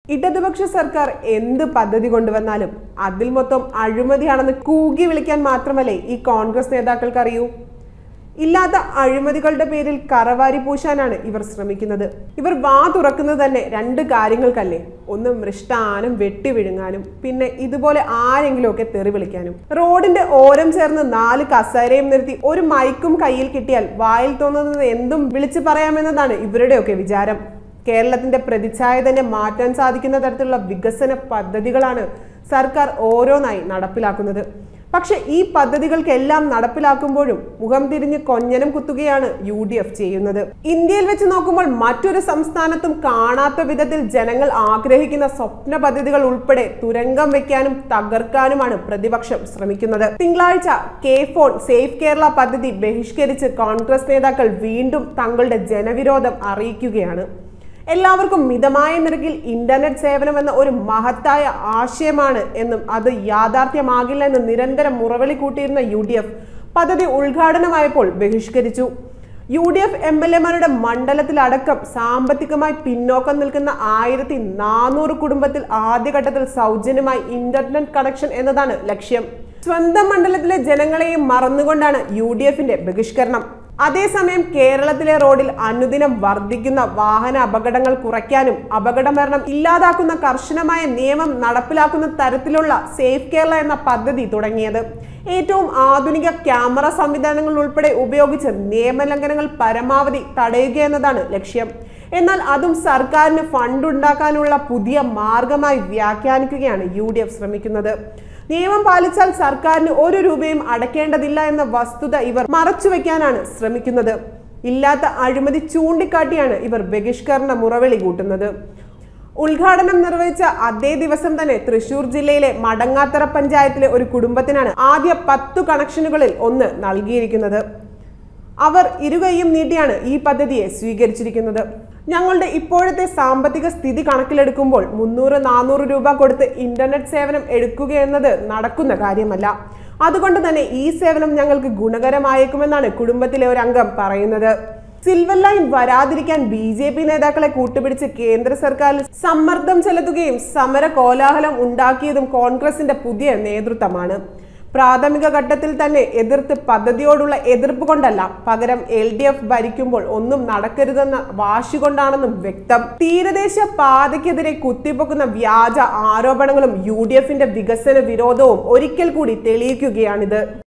ഇടതുപക്ഷ സർക്കാർ എന്ത് പദ്ധതി കൊണ്ടുവന്നാലും അതിൽ മൊത്തം അഴിമതിയാണെന്ന് കൂകി വിളിക്കാൻ മാത്രമല്ലേ ഈ കോൺഗ്രസ് നേതാക്കൾക്ക് അറിയൂ ഇല്ലാത്ത അഴിമതികളുടെ പേരിൽ കറവാരി പൂശാനാണ് ഇവർ ശ്രമിക്കുന്നത് ഇവർ വാ തുറക്കുന്നത് തന്നെ രണ്ട് കാര്യങ്ങൾക്കല്ലേ ഒന്ന് മൃഷ്ടാനം വെട്ടി വിഴുങ്ങാനും പിന്നെ ഇതുപോലെ ആരെങ്കിലുമൊക്കെ തെറി വിളിക്കാനും റോഡിന്റെ ഓരം ചേർന്ന് നാല് കസേരയും നിർത്തി ഒരു മൈക്കും കയ്യിൽ കിട്ടിയാൽ വായിൽ തോന്നുന്നത് എന്തും വിളിച്ചു പറയാമെന്നതാണ് ഇവരുടെയൊക്കെ വിചാരം കേരളത്തിന്റെ പ്രതിച്ഛായ തന്നെ മാറ്റാൻ സാധിക്കുന്ന തരത്തിലുള്ള വികസന പദ്ധതികളാണ് സർക്കാർ ഓരോന്നായി നടപ്പിലാക്കുന്നത് പക്ഷെ ഈ പദ്ധതികൾക്കെല്ലാം നടപ്പിലാക്കുമ്പോഴും മുഖം തിരിഞ്ഞ് കൊഞ്ഞനം കുത്തുകയാണ് യു ഡി എഫ് ചെയ്യുന്നത് ഇന്ത്യയിൽ വെച്ച് നോക്കുമ്പോൾ മറ്റൊരു സംസ്ഥാനത്തും കാണാത്ത വിധത്തിൽ ജനങ്ങൾ ആഗ്രഹിക്കുന്ന സ്വപ്ന പദ്ധതികൾ ഉൾപ്പെടെ തുരങ്കം വെക്കാനും തകർക്കാനുമാണ് പ്രതിപക്ഷം ശ്രമിക്കുന്നത് തിങ്കളാഴ്ച കെ ഫോൺ സേഫ് കേരള പദ്ധതി ബഹിഷ്കരിച്ച് കോൺഗ്രസ് നേതാക്കൾ വീണ്ടും തങ്ങളുടെ ജനവിരോധം അറിയിക്കുകയാണ് എല്ലാവർക്കും മിതമായ നിരക്കിൽ ഇന്റർനെറ്റ് സേവനം എന്ന ഒരു മഹത്തായ ആശയമാണ് എന്നും അത് യാഥാർത്ഥ്യമാകില്ല എന്ന് നിരന്തരം മുറവിളി കൂട്ടിയിരുന്ന യു ഡി എഫ് പദ്ധതി ഉദ്ഘാടനമായപ്പോൾ ബഹിഷ്കരിച്ചു U D F M L എമാരുടെ മണ്ഡലത്തിലടക്കം സാമ്പത്തികമായി പിന്നോക്കം നിൽക്കുന്ന ആയിരത്തി നാനൂറ് കുടുംബത്തിൽ ആദ്യഘട്ടത്തിൽ സൗജന്യമായി ഇന്റർനെറ്റ് കണക്ഷൻ എന്നതാണ് ലക്ഷ്യം സ്വന്തം മണ്ഡലത്തിലെ ജനങ്ങളെയും മറന്നുകൊണ്ടാണ് യു ഡി എഫിന്റെ ബഹിഷ്കരണം അതേസമയം കേരളത്തിലെ റോഡിൽ അനുദിനം വർദ്ധിക്കുന്ന വാഹന അപകടങ്ങൾ കുറയ്ക്കാനും അപകട മരണം ഇല്ലാതാക്കുന്ന കർശനമായ നിയമം നടപ്പിലാക്കുന്ന തരത്തിലുള്ള സേഫ് കേരള എന്ന പദ്ധതി തുടങ്ങിയത് ഏറ്റവും ആധുനിക ക്യാമറ സംവിധാനങ്ങൾ ഉൾപ്പെടെ ഉപയോഗിച്ച് നിയമലംഘനങ്ങൾ പരമാവധി തടയുക എന്നതാണ് ലക്ഷ്യം എന്നാൽ അതും സർക്കാരിന് ഫണ്ട് ഉണ്ടാക്കാനുള്ള പുതിയ മാർഗമായി വ്യാഖ്യാനിക്കുകയാണ് യു ഡി എഫ് ശ്രമിക്കുന്നത് നിയമം പാലിച്ചാൽ സർക്കാരിന് ഒരു രൂപയും അടയ്ക്കേണ്ടതില്ല എന്ന വസ്തുത ഇവർ മറച്ചുവെക്കാനാണ് ശ്രമിക്കുന്നത് ഇല്ലാത്ത അഴിമതി ചൂണ്ടിക്കാട്ടിയാണ് ഇവർ ബഹിഷ്കരണ മുറവിളി കൂട്ടുന്നത് ഉദ്ഘാടനം നിർവഹിച്ച അതേ ദിവസം തന്നെ തൃശൂർ ജില്ലയിലെ മടങ്ങാത്തറ പഞ്ചായത്തിലെ ഒരു കുടുംബത്തിനാണ് ആദ്യ പത്തു കണക്ഷനുകളിൽ ഒന്ന് നൽകിയിരിക്കുന്നത് അവർ ഇരുകൈയും നീട്ടിയാണ് ഈ പദ്ധതിയെ സ്വീകരിച്ചിരിക്കുന്നത് ഞങ്ങളുടെ ഇപ്പോഴത്തെ സാമ്പത്തിക സ്ഥിതി കണക്കിലെടുക്കുമ്പോൾ മുന്നൂറ് നാനൂറ് രൂപ കൊടുത്ത് ഇന്റർനെറ്റ് സേവനം എടുക്കുക എന്നത് നടക്കുന്ന കാര്യമല്ല അതുകൊണ്ട് തന്നെ ഈ സേവനം ഞങ്ങൾക്ക് ഗുണകരമായേക്കുമെന്നാണ് കുടുംബത്തിലെ ഒരു അംഗം പറയുന്നത് സിൽവർ ലൈൻ വരാതിരിക്കാൻ ബി ജെ പി നേതാക്കളെ കൂട്ടുപിടിച്ച് കേന്ദ്ര സർക്കാരിൽ സമ്മർദ്ദം ചെലുത്തുകയും സമര കോലാഹലം ഉണ്ടാക്കിയതും കോൺഗ്രസിന്റെ പുതിയ നേതൃത്വമാണ് പ്രാഥമിക ഘട്ടത്തിൽ തന്നെ എതിർത്ത് പദ്ധതിയോടുള്ള എതിർപ്പ് കൊണ്ടല്ല പകരം എൽ ഡി എഫ് ഭരിക്കുമ്പോൾ ഒന്നും നടക്കരുതെന്ന വാശി കൊണ്ടാണെന്നും വ്യക്തം തീരദേശ പാതയ്ക്കെതിരെ കുത്തിപ്പൊക്കുന്ന വ്യാജ ആരോപണങ്ങളും യു ഡി എഫിന്റെ വികസന വിരോധവും ഒരിക്കൽ കൂടി തെളിയിക്കുകയാണിത്